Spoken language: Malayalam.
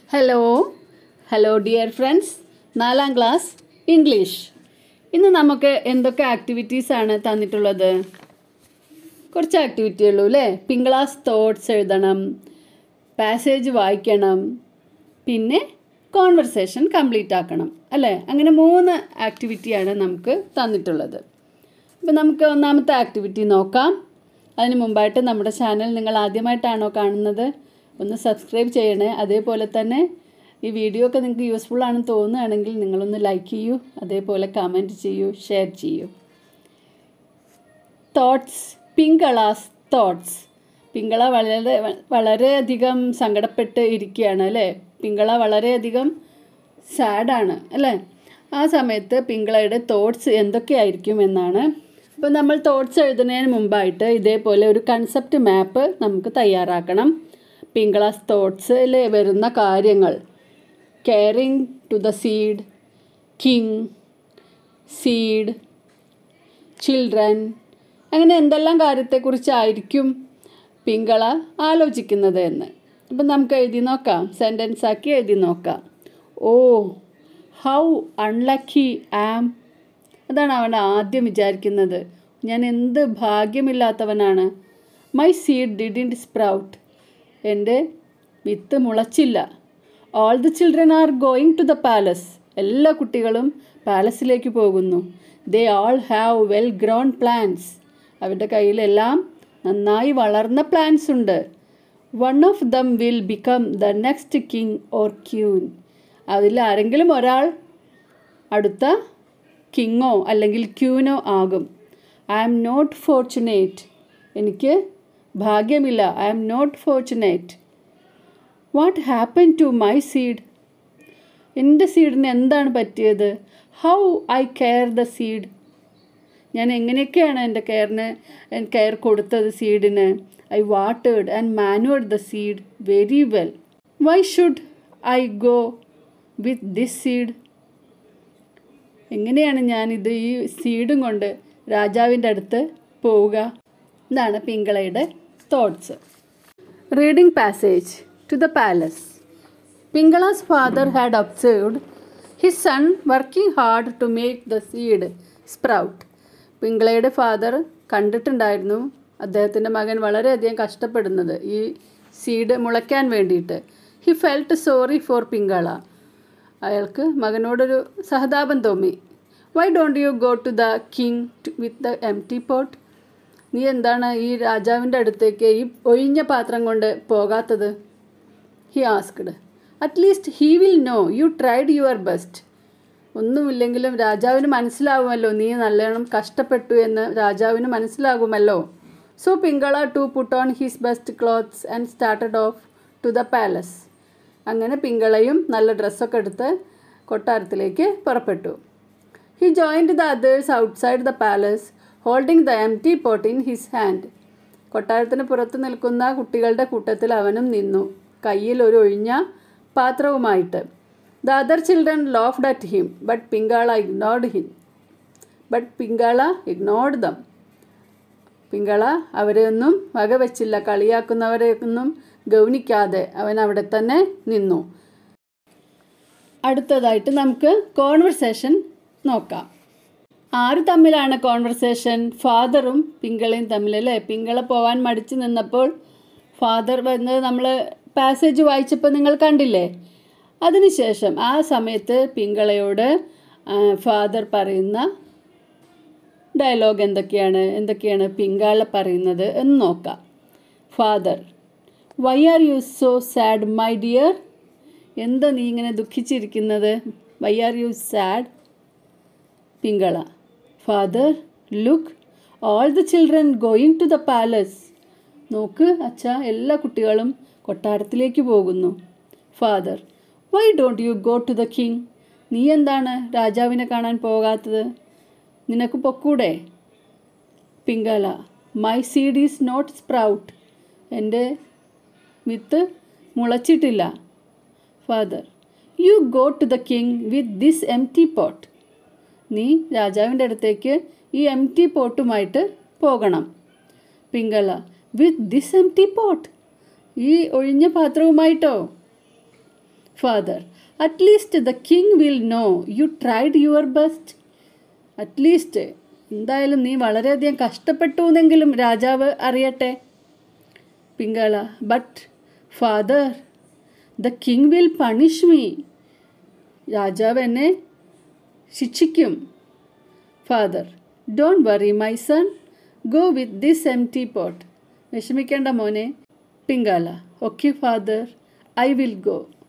ഹലോ ഹലോ ഡിയർ ഫ്രണ്ട്സ് നാലാം ക്ലാസ് ഇംഗ്ലീഷ് ഇന്ന് നമുക്ക് എന്തൊക്കെ ആക്ടിവിറ്റീസ് ആണ് തന്നിട്ടുള്ളത് കുറച്ച് ആക്ടിവിറ്റി ഉള്ളൂ അല്ലേ പിങ്കളാസ് തോട്ട്സ് എഴുതണം പാസേജ് വായിക്കണം പിന്നെ കോൺവെർസേഷൻ കംപ്ലീറ്റ് ആക്കണം അല്ലേ അങ്ങനെ മൂന്ന് ആക്ടിവിറ്റിയാണ് നമുക്ക് തന്നിട്ടുള്ളത് അപ്പോൾ നമുക്ക് ഒന്നാമത്തെ ആക്ടിവിറ്റി നോക്കാം അതിന് മുമ്പായിട്ട് നമ്മുടെ ചാനൽ നിങ്ങൾ ആദ്യമായിട്ടാണോ കാണുന്നത് ഒന്ന് സബ്സ്ക്രൈബ് ചെയ്യണേ അതേപോലെ തന്നെ ഈ വീഡിയോ ഒക്കെ നിങ്ങൾക്ക് യൂസ്ഫുൾ ആണെന്ന് തോന്നുകയാണെങ്കിൽ നിങ്ങളൊന്ന് ലൈക്ക് ചെയ്യൂ അതേപോലെ കമൻറ്റ് ചെയ്യൂ ഷെയർ ചെയ്യൂ തോട്ട്സ് പിങ്കളാസ് തോട്ട്സ് പിങ്കള വളരെ വളരെയധികം സങ്കടപ്പെട്ട് ഇരിക്കുകയാണ് അല്ലേ പിങ്കള വളരെയധികം സാഡാണ് അല്ലേ ആ സമയത്ത് പിങ്കളയുടെ തോട്ട്സ് എന്തൊക്കെയായിരിക്കും എന്നാണ് അപ്പോൾ നമ്മൾ തോട്ട്സ് എഴുതുന്നതിന് മുമ്പായിട്ട് ഇതേപോലെ ഒരു കൺസെപ്റ്റ് മാപ്പ് നമുക്ക് തയ്യാറാക്കണം പിങ്കളാസ് തോട്ട്സിൽ വരുന്ന കാര്യങ്ങൾ caring to the seed king seed children അങ്ങനെ എന്തെല്ലാം കാര്യത്തെക്കുറിച്ചായിരിക്കും പിങ്കള ആലോചിക്കുന്നത് എന്ന് അപ്പം നമുക്ക് എഴുതി നോക്കാം സെൻറ്റൻസ് ആക്കി എഴുതി നോക്കാം ഓ ഹൗ അൺലക്കി ആം അതാണ് അവൻ ആദ്യം വിചാരിക്കുന്നത് ഞാൻ എന്ത് ഭാഗ്യമില്ലാത്തവനാണ് മൈ സീഡ് ഡിഡിൻറ്റ് സ്പ്രൗട്ട് എൻ്റെ വിത്ത് മുളച്ചില്ല all the children are going to the palace എല്ലാ കുട്ടികളും പാലസിലേക്ക് പോകുന്നു they all have well grown plants അവരുടെ കയ്യിലെല്ലാം നന്നായി വളർന്ന പ്ലാന്റ്സ് ഉണ്ട് one of them will become the next king or queen അതിൽ ആരെങ്കിലും ഒരാൾ അടുത്ത കിങ്ങോ അല്ലെങ്കിൽ ക്യൂനോ ആകും ഐ ആം നോട്ട് ഫോർച്ചുനേറ്റ് എനിക്ക് ഭാഗ്യമില്ല I am not fortunate what happen to my seed എൻ്റെ സീഡിന് എന്താണ് പറ്റിയത് how I care the seed ഞാൻ എങ്ങനെയൊക്കെയാണ് എൻ്റെ കെയറിന് കെയർ കൊടുത്തത് സീഡിന് ഐ വാട്ടേഡ് and manured the seed very well why should I go with this seed എങ്ങനെയാണ് ഞാനിത് ഈ സീഡും കൊണ്ട് രാജാവിൻ്റെ അടുത്ത് പോവുക ഇതാണ് പിങ്കളയുടെ thoughts reading passage to the palace Pingala's father had observed his son working hard to make the seed sprout പിങ്കളയുടെ ഫാദർ കണ്ടിട്ടുണ്ടായിരുന്നു അദ്ദേഹത്തിൻ്റെ മകൻ വളരെയധികം കഷ്ടപ്പെടുന്നത് ഈ സീഡ് മുളയ്ക്കാൻ വേണ്ടിയിട്ട് he felt sorry for Pingala അയാൾക്ക് മകനോടൊരു സഹതാപം തോന്നി why don't you go to the king with the empty pot നീ എന്താണ് ഈ രാജാവിൻ്റെ അടുത്തേക്ക് ഈ ഒഴിഞ്ഞ പാത്രം കൊണ്ട് പോകാത്തത് he asked at least he will know you tried your best ഒന്നുമില്ലെങ്കിലും രാജാവിന് മനസ്സിലാവുമല്ലോ നീ നല്ലോണം കഷ്ടപ്പെട്ടു എന്ന് രാജാവിന് മനസ്സിലാകുമല്ലോ so Pingala to put on his best clothes and started off to the palace അങ്ങനെ പിങ്കളയും നല്ല ഡ്രസ്സൊക്കെ എടുത്ത് കൊട്ടാരത്തിലേക്ക് പുറപ്പെട്ടു he joined the others outside the palace holding the empty pot in his hand കൊട്ടാരത്തിന് പുറത്ത് നിൽക്കുന്ന കുട്ടികളുടെ കൂട്ടത്തിൽ അവനും നിന്നു കയ്യിൽ ഒരു ഒഴിഞ്ഞ പാത്രവുമായിട്ട് the other children laughed at him but Pingala ignored him but Pingala ignored them Pingala അവരെയൊന്നും വകവെച്ചില്ല കളിയാക്കുന്നവരെയൊന്നും ഗൗനിക്കാതെ അവൻ അവിടെ തന്നെ നിന്നു അടുത്തതായിട്ട് നമുക്ക് കോൺവെർസേഷൻ നോക്കാം ആര് തമ്മിലാണ് കോൺവെർസേഷൻ ഫാദറും പിങ്കളയും തമ്മിൽ അല്ലേ പിങ്കള പോവാൻ മടിച്ചു നിന്നപ്പോൾ ഫാദർ വന്ന് നമ്മൾ പാസേജ് വായിച്ചപ്പോൾ നിങ്ങൾ കണ്ടില്ലേ അതിനുശേഷം ആ സമയത്ത് പിങ്കളയോട് ഫാദർ പറയുന്ന ഡയലോഗ് എന്തൊക്കെയാണ് എന്തൊക്കെയാണ് പിങ്കാള പറയുന്നത് എന്ന് നോക്കാം father why are you so sad my dear എന്താ നീ ഇങ്ങനെ ദുഃഖിച്ചിരിക്കുന്നത് why are you sad Pingala father look all the children going to the palace നോക്ക് അച്ഛ എല്ലാ കുട്ടികളും കൊട്ടാരത്തിലേക്ക് പോകുന്നു father why don't you go to the king നീ എന്താണ് രാജാവിനെ കാണാൻ പോകാത്തത് നിനക്ക് പൊക്കൂടെ Pingala my seed is not sprout എൻ്റെ വിത്ത് മുളച്ചിട്ടില്ല father you go to the king with this empty pot നീ രാജാവിൻ്റെ അടുത്തേക്ക് ഈ എം ടി പോട്ടുമായിട്ട് പോകണം Pingala with this empty pot ഈ ഒഴിഞ്ഞ പാത്രവുമായിട്ടോ father at least the king will know you tried your best at least എന്തായാലും നീ വളരെയധികം കഷ്ടപ്പെട്ടു എന്നെങ്കിലും രാജാവ് അറിയട്ടെ Pingala but father the king will punish me രാജാവ് എന്നെ ശിക്ഷിക്കും father don't worry my son go with this empty pot വിഷമിക്കേണ്ട മോനെ Pingala okay father I will go